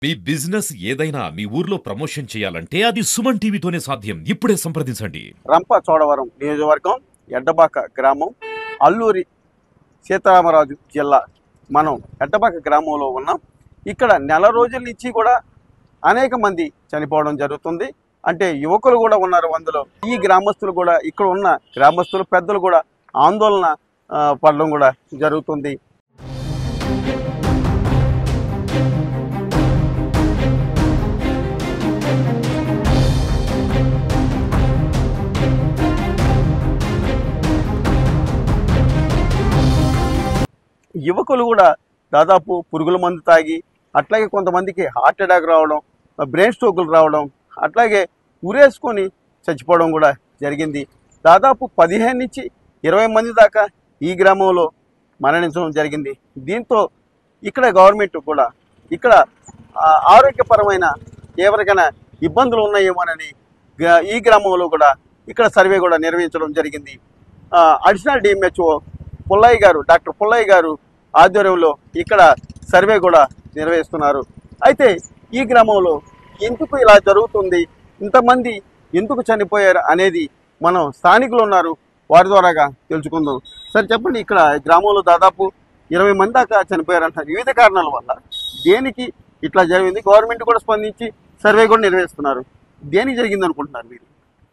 మీ business ఏదైనా మీ ఊర్లో promotion చేయాలంటే అది సుమన్ టీవీతోనే సాధ్యం ఇప్పుడే సంప్రదించండి రంప చోడవరం నియోజకవర్గం ఎడ్డబాక గ్రామం అల్లూరి సీతారామరాజు జిల్లా మనం ఎడ్డబాక గ్రామంలో ఉన్నాం ఇక్కడ నెల రోజుల నుంచి కూడా అనేక మంది చనిపోవడం జరుగుతుంది అంటే యువకులు కూడా ఉన్నారు అందులో ఈ గ్రామస్తులు కూడా ఇక్కడ ఉన్న గ్రామస్తులు పెద్దలు కూడా ఆందోళన ఆ, పడడం కూడా జరుగుతుంది యువకులు కూడా దాదాపు పురుగుల మందు తాగి అట్లాగే కొంతమందికి హార్ట్ అటాక్ రావడం బ్రెయిన్ స్ట్రోకులు రావడం అట్లాగే ఉరేసుకొని చచ్చిపోవడం కూడా జరిగింది దాదాపు పదిహేను నుంచి ఇరవై మంది దాకా ఈ గ్రామంలో మరణించడం జరిగింది దీంతో ఇక్కడ గవర్నమెంట్ కూడా ఇక్కడ ఆ, ఆరోగ్యపరమైన ఎవరికైనా ఇబ్బందులు ఉన్నాయేమోనని గ- ఈ గ్రామంలో కూడా ఇక్కడ సర్వే కూడా నిర్వహించడం జరిగింది ఆ, అడిషనల్ డిఎంహెచ్ఓ పుల్లయ్య గారు డాక్టర్ పుల్లయ్య గారు ఆధ్వర్యంలో ఇక్కడ సర్వే కూడా నిర్వహిస్తున్నారు అయితే ఈ గ్రామంలో ఎందుకు ఇలా జరుగుతుంది ఇంతమంది ఎందుకు చనిపోయారు అనేది మనం స్థానికులు ఉన్నారు వారి ద్వారాగా తెలుసుకుందాం సరే చెప్పండి ఇక్కడ గ్రామంలో దాదాపు ఇరవై మంది దాకా చనిపోయారంటారు వివిధ కారణాల వల్ల దేనికి ఇట్లా జరిగింది గవర్నమెంట్ కూడా స్పందించి సర్వే కూడా నిర్వహిస్తున్నారు దేనికి జరిగింది అనుకుంటున్నారు మీరు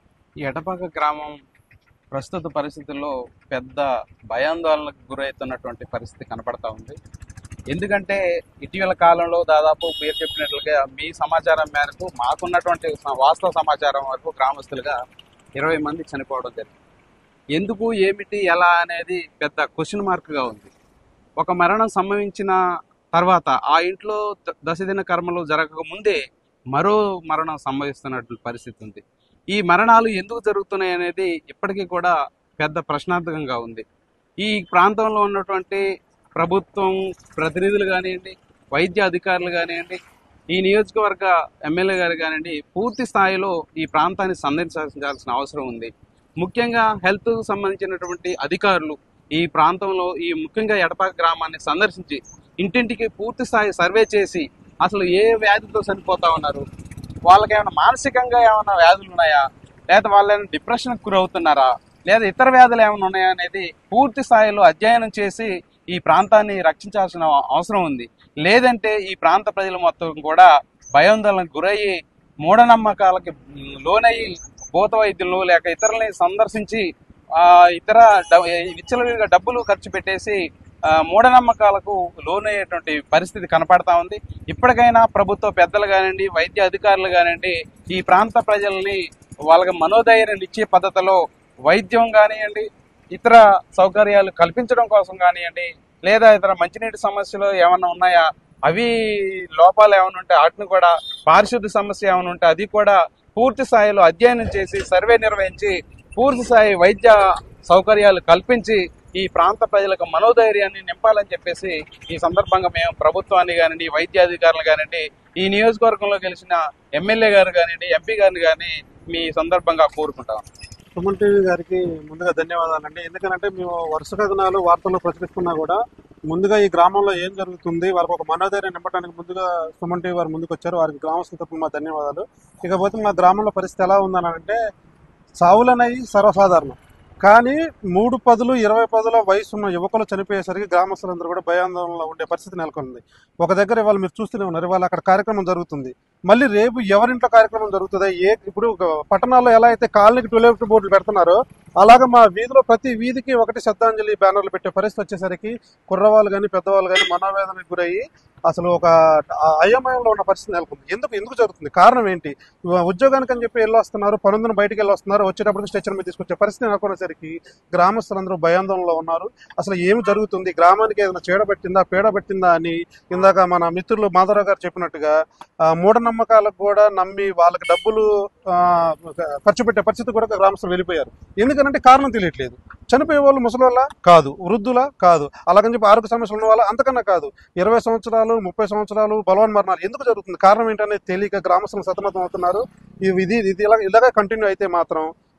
ఈ ఎటపాక గ్రామం ప్రస్తుత పరిస్థితుల్లో పెద్ద భయాందోళనకు గురవుతున్నటువంటి పరిస్థితి కనపడతా ఉంది ఎందుకంటే ఇటీవల కాలంలో దాదాపు మీరు చెప్పినట్లుగా మీ సమాచారం మేరకు మాకున్నటువంటి స- వాస్తవ సమాచారం వరకు గ్రామస్తులుగా ఇరవై మంది చనిపోవడం జరిగింది ఎందుకు ఏమిటి ఎలా అనేది పెద్ద క్వశ్చన్ మార్క్గా ఉంది ఒక మరణం సంభవించిన తర్వాత ఆ ఇంట్లో ద- దశదిన కర్మలు జరగక ముందే మరో మరణం సంభవిస్తున్నటువంటి పరిస్థితి ఉంది ఈ మరణాలు ఎందుకు జరుగుతున్నాయి అనేది ఇప్పటికీ కూడా పెద్ద ప్రశ్నార్థకంగా ఉంది ఈ ప్రాంతంలో ఉన్నటువంటి ప్రభుత్వం ప్రతినిధులు కానివ్వండి వైద్య అధికారులు కానివ్వండి ఈ నియోజకవర్గ ఎమ్మెల్యే గారు కానివ్వండి పూర్తి స్థాయిలో ఈ ప్రాంతాన్ని సందర్శించాల్సిన అవసరం ఉంది ముఖ్యంగా హెల్త్ సంబంధించినటువంటి అధికారులు ఈ ప్రాంతంలో ఈ ముఖ్యంగా ఎడపాక గ్రామాన్ని సందర్శించి ఇంటింటికి పూర్తి స్థాయి సర్వే చేసి అసలు ఏ వ్యాధితో చనిపోతా ఉన్నారు వాళ్ళకి ఏమైనా మానసికంగా ఏమైనా వ్యాధులు ఉన్నాయా లేదా వాళ్ళు ఏమైనా డిప్రెషన్కి గురవుతున్నారా లేదా ఇతర వ్యాధులు ఏమైనా ఉన్నాయా అనేది పూర్తి స్థాయిలో అధ్యయనం చేసి ఈ ప్రాంతాన్ని రక్షించాల్సిన అవసరం ఉంది లేదంటే ఈ ప్రాంత ప్రజలు మొత్తం కూడా భయాందోళనకు గురయ్యి మూఢనమ్మకాలకి మ్, లోనయ్యి భూత వైద్యులు లేక ఇతరులని సందర్శించి ఆ ఇతర డ- విచ్చలవిడిగా డబ్బులు ఖర్చు పెట్టేసి ఆ, మూఢనమ్మకాలకు లోనయ్యేటువంటి పరిస్థితి కనపడతా ఉంది ఇప్పటికైనా ప్రభుత్వ పెద్దలు కానివ్వండి వైద్య అధికారులు కానివ్వండి ఈ ప్రాంత ప్రజల్ని వాళ్ళకి మనోధైర్యం ఇచ్చే పద్ధతిలో వైద్యం కానివ్వండి ఇతర సౌకర్యాలు కల్పించడం కోసం కానివ్వండి లేదా ఇతర మంచినీటి సమస్యలు ఏమైనా ఉన్నాయా అవి లోపాలు ఏమైనా ఉంటే వాటిని కూడా పారిశుద్ధ్య సమస్య ఏమైనా ఉంటే అది కూడా పూర్తి స్థాయిలో అధ్యయనం చేసి సర్వే నిర్వహించి పూర్తి స్థాయి వైద్య సౌకర్యాలు కల్పించి ఈ ప్రాంత ప్రజలకు మనోధైర్యాన్ని నింపాలని చెప్పేసి ఈ సందర్భంగా మేము ప్రభుత్వాన్ని కానివ్వండి వైద్య అధికారులు కానివ్వండి ఈ నియోజకవర్గంలో గెలిచిన ఎమ్మెల్యే గారు కానివ్వండి ఎంపీ గారిని కానీ మీ సందర్భంగా కోరుకుంటాం సుమన్ టీవీ గారికి ముందుగా ధన్యవాదాలండి ఎందుకంటే మేము వరుస కథనాలు వార్తల్లో ప్రచురిస్తున్నా కూడా ముందుగా ఈ గ్రామంలో ఏం జరుగుతుంది వాళ్ళకి ఒక మనోధైర్యం నింపడానికి ముందుగా సుమన్ టీవీ వారు ముందుకు వచ్చారు వారికి గ్రామస్తుల తరపున మా ధన్యవాదాలు ఇకపోతే మా గ్రామంలో పరిస్థితి ఎలా ఉందని అంటే సావులనేవి సర్వసాధారణం కానీ మూడు పదులు ఇరవై పదుల వయసు ఉన్న యువకులు చనిపోయేసరికి గ్రామస్తులందరూ కూడా భయాందోళనలో ఉండే పరిస్థితి నెలకొంది ఒక దగ్గర ఇవాళ మీరు చూస్తూనే ఉన్నారు ఇవాళ అక్కడ కార్యక్రమం జరుగుతుంది మళ్ళీ రేపు ఎవరింట్లో కార్యక్రమం జరుగుతుందా ఏ ఇప్పుడు ఒక పట్టణాల్లో ఎలా అయితే కాలనీకి టూలెట్ బోర్డులు పెడుతున్నారో అలాగే మా వీధిలో ప్రతి వీధికి ఒకటి శ్రద్ధాంజలి బ్యానర్లు పెట్టే పరిస్థితి వచ్చేసరికి కుర్రవాళ్ళు కానీ పెద్దవాళ్ళు కానీ మనోవేదనకు గురయ్యి అసలు ఒక ఆ- అయోమయంలో ఉన్న పరిస్థితి నెలకొంది ఎందుకు ఎందుకు జరుగుతుంది కారణం ఏంటి ఉ- ఉద్యోగానికి అని చెప్పి వెళ్ళి వస్తున్నారు పనుందని బయటికి వెళ్ళి వస్తున్నారు వచ్చేటప్పటికి స్టేషన్ మీద తీసుకొచ్చే పరిస్థితి నెలకొనేసరికి గ్రామస్తులందరూ భయాందోళనలో ఉన్నారు అసలు ఏమి జరుగుతుంది గ్రామానికి ఏదైనా చీడబెట్టిందా పీడబెట్టిందా అని ఇందాక మన మిత్రులు మాధవరావు గారు చెప్పినట్టుగా ఆ, మూఢనమ్మకాలకు కూడా నమ్మి వాళ్ళకి డబ్బులు ఆ, ఖర్చు పెట్టే పరిస్థితి కూడా గ్రామస్తులు వెళ్ళిపోయారు ఎందుకనంటే కారణం తెలియట్లేదు చనిపోయే వాళ్ళు ముసలి కాదు వృద్ధుల కాదు అలాగని చెప్పి ఆరోగ్య సమస్యలు ఉన్న వాళ్ళ అంతకన్నా కాదు ఇరవై సంవత్సరాలు ముప్పై సంవత్సరాలు బలవన్ మరణాలు ఎందుకు జరుగుతుంది కారణం ఏంటనేది తెలియక గ్రామస్తులు సతమతం అవుతున్నారు ఇవి ఇది ఇది ఇలా ఇలాగే కంటిన్యూ అయితే మాత్రం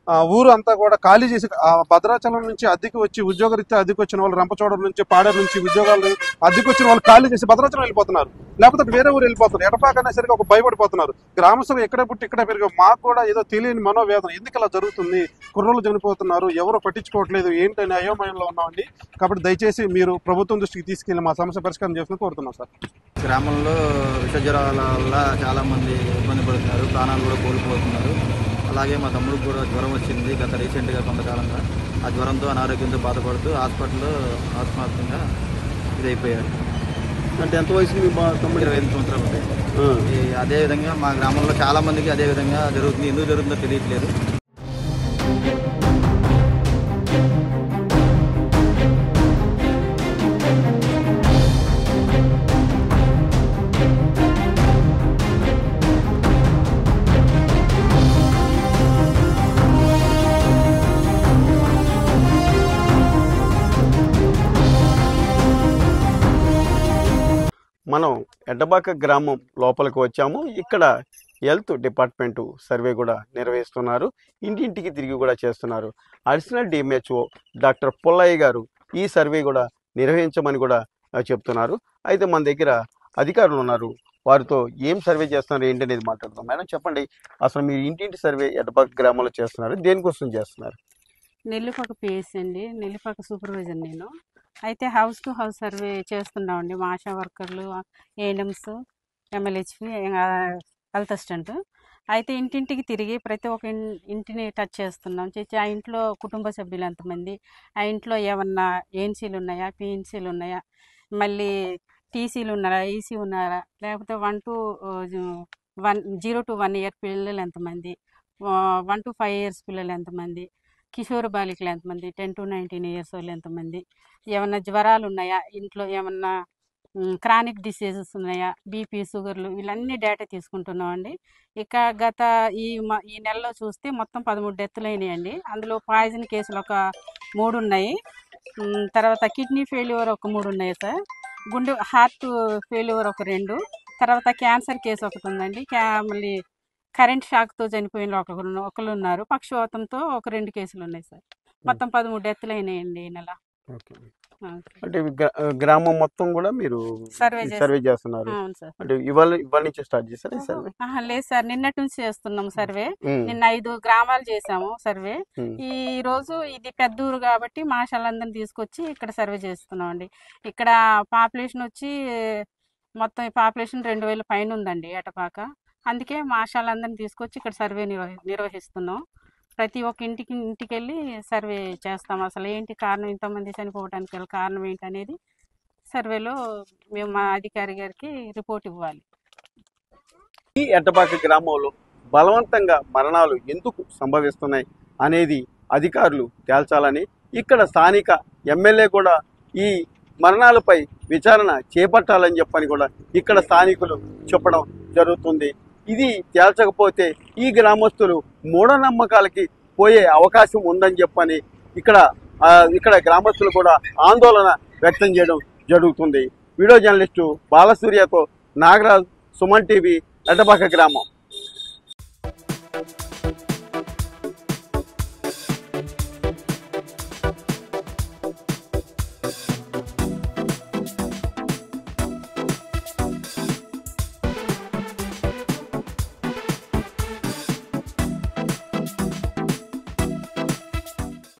ఆ, ఊరు అంతా కూడా ఖాళీ చేసి ఆ, భద్రాచలం నుంచి అద్దెకి వచ్చి ఉద్యోగరీత్యా అద్దెకి వచ్చిన వాళ్ళు రంపచోడవరం నుంచి పాడేరు నుంచి ఉద్యోగాలు అద్దెకి వచ్చిన వాళ్ళు ఖాళీ చేసి భద్రాచలం వెళ్ళిపోతున్నారు లేకపోతే వేరే ఊరు వెళ్ళిపోతున్నారు ఎటపాక అనేసరికి ఒక భయపడిపోతున్నారు గ్రామస్తులు ఎక్కడే పుట్టి ఇక్కడే పెరిగి మాకు కూడా ఏదో తెలియని మనోవేదన ఎందుకు ఇలా జరుగుతుంది కుర్రోళ్ళు చనిపోతున్నారు ఎవరు పట్టించుకోవట్లేదు ఏంటని అయోమయంలో ఉన్నామండి కాబట్టి దయచేసి మీరు ప్రభుత్వం దృష్టికి తీసుకెళ్లి మా సమస్య పరిష్కారం చేసిన కోరుతున్నాం సార్ గ్రామంలో విష జ్వరాల వల్ల చాలామంది ఇబ్బంది పడుతున్నారు ప్రాణాలు కూడా కోల్పోతున్నారు అలాగే మా తమ్ముడికి కూడా జ్వరం వచ్చింది గత రీసెంట్గా కొంతకాలంగా ఆ జ్వరంతో అనారోగ్యంతో బాధపడుతూ హాస్పిటల్లో ఆత్మహత్యంగా ఇదైపోయాడు అంటే ఎంత వయసు మీ బా- తమ్ముడు ఇరవై ఎనిమిది సంవత్సరాలు ఉంటాయి ఆ. ఈ అదే విధంగా మా గ్రామంలో చాలా మందికి అదే విధంగా జరుగుతుంది ఎందుకు జరుగుతుందో తెలియట్లేదు మనం ఎడ్డబాక గ్రామం లోపలికి వచ్చాము ఇక్కడ హెల్త్ డిపార్ట్మెంట్ సర్వే కూడా నిర్వహిస్తున్నారు ఇంటింటికి తిరిగి కూడా చేస్తున్నారు అడిషనల్ డిఎంహెచ్ఓ డాక్టర్ పుల్లయ్య గారు ఈ సర్వే కూడా నిర్వహించమని కూడా ఆ, చెప్తున్నారు అయితే మన దగ్గర అధికారులు ఉన్నారు వారితో ఏం సర్వే చేస్తున్నారు ఏంటి అనేది మాట్లాడదాం మేడం చెప్పండి అసలు మీరు ఇంటింటి సర్వే ఎడ్డబాక గ్రామంలో చేస్తున్నారు దేనికోసం చేస్తున్నారు నెల్లిపాక పిఎస్ అండి నెల్లిపాక సూపర్వైజర్ నేను అయితే హౌస్ టు హౌస్ సర్వే చేస్తున్నామండి మా ఆశా వర్కర్లు ఏఎన్ఎమ్స్ ఎమ్మెల్యేహెచ్పి హెల్త్ అసిస్టెంట్ అయితే ఇంటింటికి తిరిగి ప్రతి ఒక్క ఇన్- ఇంటిని టచ్ చేస్తున్నాం చేసి ఆ ఇంట్లో కుటుంబ సభ్యులు ఎంతమంది ఆ ఇంట్లో ఏమన్నా ఏఎన్సీలు ఉన్నాయా పిఎన్సీలు ఉన్నాయా మళ్ళీ టీసీలు ఉన్నారా ఈసీ ఉన్నారా లేకపోతే one two one zero two one year పిల్లలు ఎంతమంది వన్ టు ఫైవ్ ఇయర్స్ పిల్లలు ఎంతమంది కిషోర బాలికలు ఎంతమంది టెన్ టు నైన్టీన్ ఇయర్స్ వాళ్ళు ఎంతమంది ఏమన్నా జ్వరాలు ఉన్నాయా ఇంట్లో ఏమన్నా క్రానిక్ డిసీజెస్ ఉన్నాయా బీపీ షుగర్లు వీళ్ళన్నీ డేటా తీసుకుంటున్నామండి ఇక గత ఈ మ- ఈ నెలలో చూస్తే మొత్తం పదమూడు డెత్తులు అయినాయండి అందులో పాయిజన్ కేసులు ఒక మూడు ఉన్నాయి ఉమ్, తర్వాత కిడ్నీ ఫెయిల్యూర్ ఒక మూడు ఉన్నాయి సార్ గుండె హార్ట్ ఫెయిల్యూర్ ఒక రెండు తర్వాత క్యాన్సర్ కేసు ఒకటి ఉందండి క్యా మళ్ళీ కరెంట్ షాక్తో చనిపోయిన ఒకరు ఒకరు ఉన్నారు పక్షవాతంతో ఒక రెండు కేసులు ఉన్నాయి సార్ మొత్తం పదమూడు డెత్తులు అయినాయండి ఈ నెల ఓకే ఆ, అంటే గ్రా- గ్రామం మొత్తం కూడా మీరు సర్వే ఈ చేస్తాం. సర్వే చేస్తున్నారు అవును సార్ అంటే ఇవాళ ఇవాళ నుంచి స్టార్ట్ చేస్తారా ఈ సర్వే ఆహా, లేదు సార్ నిన్నటి నుంచి చేస్తున్నాం సర్వే ఉమ్, నిన్న ఐదు గ్రామాలు చేసాము సర్వే ఉమ్. ఈ రోజు ఇది పెద్ద ఊరు కాబట్టి మాషాలందరిని తీసుకొచ్చి ఇక్కడ సర్వే చేస్తున్నాం అండి ఇక్కడ పాపులేషన్ వచ్చి మొత్తం ఈ పాపులేషన్ రెండు వేల పైన ఉందండి ఏటపాక అందుకే మాషాలందరిని తీసుకొచ్చి ఇక్కడ సర్వే నిర్వహి నిర్వహిస్తున్నాం ప్రతి ఒక్క ఇంటికి ఇంటికి వెళ్ళి సర్వే చేస్తాం అసలు ఏంటి కారణం ఇంతమంది చనిపోవడానికి గల కారణం ఏంటి అనేది సర్వేలో మేము మా అధికారి గారికి రిపోర్ట్ ఇవ్వాలి ఈ ఎట్టపాక గ్రామంలో బలవంతంగా మరణాలు ఎందుకు సంభవిస్తున్నాయి అనేది అధికారులు తేల్చాలని ఇక్కడ స్థానిక ఎమ్మెల్యే కూడా ఈ మరణాలపై విచారణ చేపట్టాలని చెప్పని కూడా ఇక్కడ స్థానికులు చెప్పడం జరుగుతుంది ఇది తేల్చకపోతే ఈ గ్రామస్తులు మూఢనమ్మకాలకి పోయే అవకాశం ఉందని చెప్పని ఇక్కడ ఆ, ఇక్కడ గ్రామస్తులు కూడా ఆందోళన వ్యక్తం చేయడం జరుగుతుంది వీడియో జర్నలిస్టు బాలసూర్యతో నాగరాజ్ సుమన్ టీవీ ఎటపాక గ్రామం